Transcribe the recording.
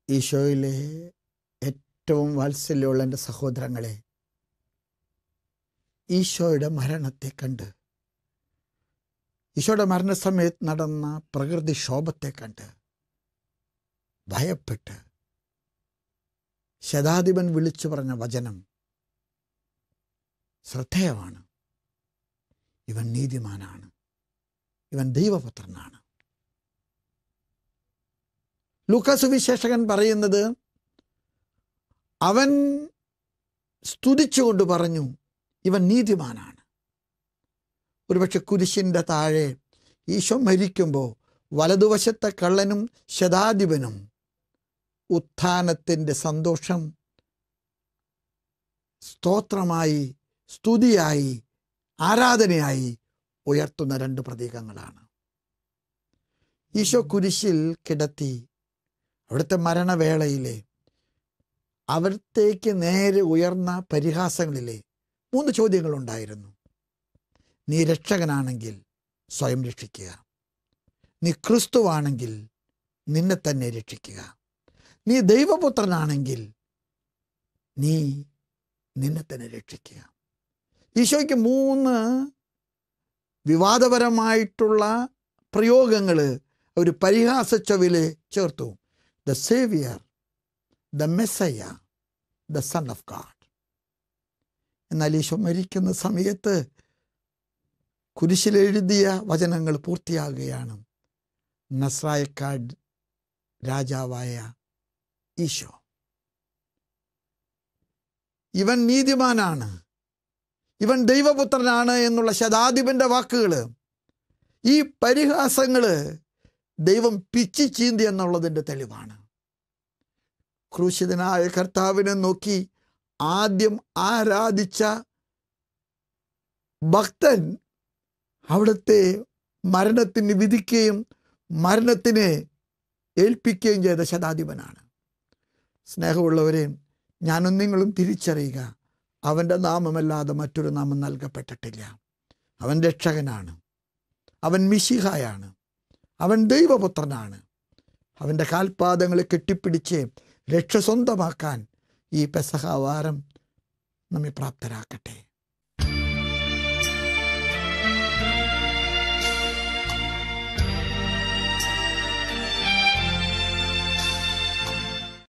ഈശോയിലെ ഏറ്റവും വാത്സല്യമുള്ള എൻ്റെ സഹോദരങ്ങളെ ഈശോയുടെ മരണത്തെ കണ്ട് ഈശോയുടെ മരണസമയത്ത് നടന്ന പ്രകൃതിക്ഷോഭത്തെ കണ്ട് ഭയപ്പെട്ട് ശതാധിപൻ വിളിച്ചു പറഞ്ഞ വചനം ശ്രദ്ധേയമാണ് ഇവൻ നീതിമാനാണ് ഇവൻ ദൈവപുത്രനാണ് ലൂക്കാസ് വിശേഷകൻ പറയുന്നത് അവൻ സ്തുതിച്ചുകൊണ്ട് പറഞ്ഞു ഇവൻ നീതിമാനാണ് ഒരുപക്ഷെ കുരിശിൻ്റെ താഴെ ഈശോ മരിക്കുമ്പോൾ വലതുവശത്തെ കള്ളനും ശതാധിപനും ഉത്ഥാനത്തിൻ്റെ സന്തോഷം സ്തോത്രമായി സ്തുതിയായി ആരാധനയായി ഉയർത്തുന്ന രണ്ട് പ്രതീകങ്ങളാണ് ഈശോ കുരിശിൽ കിടത്തി അവിടുത്തെ മരണവേളയിലെ അവിടത്തേക്ക് നേരെ ഉയർന്ന പരിഹാസങ്ങളിലെ മൂന്ന് ചോദ്യങ്ങളുണ്ടായിരുന്നു നീ രക്ഷകനാണെങ്കിൽ സ്വയം രക്ഷിക്കുക നീ ക്രിസ്തുവാണെങ്കിൽ നിന്നെ തന്നെ രക്ഷിക്കുക നീ ദൈവപുത്രനാണെങ്കിൽ നീ നിന്നെ തന്നെ രക്ഷിക്കുക ഈശോയ്ക്ക് മൂന്ന് വിവാദപരമായിട്ടുള്ള പ്രയോഗങ്ങൾ ഒരു പരിഹാസച്ചവില് ചേർത്തു the saviour the messiah the son of God എന്നാൽ ഈശോ മരിക്കുന്ന സമയത്ത് കുരിശിലെഴുതിയ വചനങ്ങൾ പൂർത്തിയാകുകയാണ് നസ്രായക്കാട് രാജാവായ ഈശോ ഇവൻ നീതിമാനാണ് ഇവൻ ദൈവപുത്രനാണ് എന്നുള്ള ശതാധിപന്റെ വാക്കുകൾ ഈ പരിഹാസങ്ങൾ ദൈവം പിച്ചി ചീന്തി എന്നുള്ളതിൻ്റെ തെളിവാണ് ക്രൂശിതനായ കർത്താവിനെ നോക്കി ആദ്യം ആരാധിച്ച ഭക്തൻ അവിടുത്തെ മരണത്തിന് വിധിക്കുകയും മരണത്തിന് ഏൽപ്പിക്കുകയും ചെയ്ത ശതാധിപനാണ് സ്നേഹമുള്ളവരെ ഞാനും നിങ്ങളും തിരിച്ചറിയുക അവൻ്റെ നാമമല്ലാതെ മറ്റൊരു നാമം നൽകപ്പെട്ടിട്ടില്ല അവൻ രക്ഷകനാണ് അവൻ മിശിഹായാണ് അവൻ ദൈവപുത്രനാണ് അവൻ്റെ കാൽപാദങ്ങളെ കെട്ടിപ്പിടിച്ച് രക്ഷ സ്വന്തമാക്കാൻ ഈ പെസഹ വാരം നമ്മെ പ്രാപ്തരാക്കട്ടെ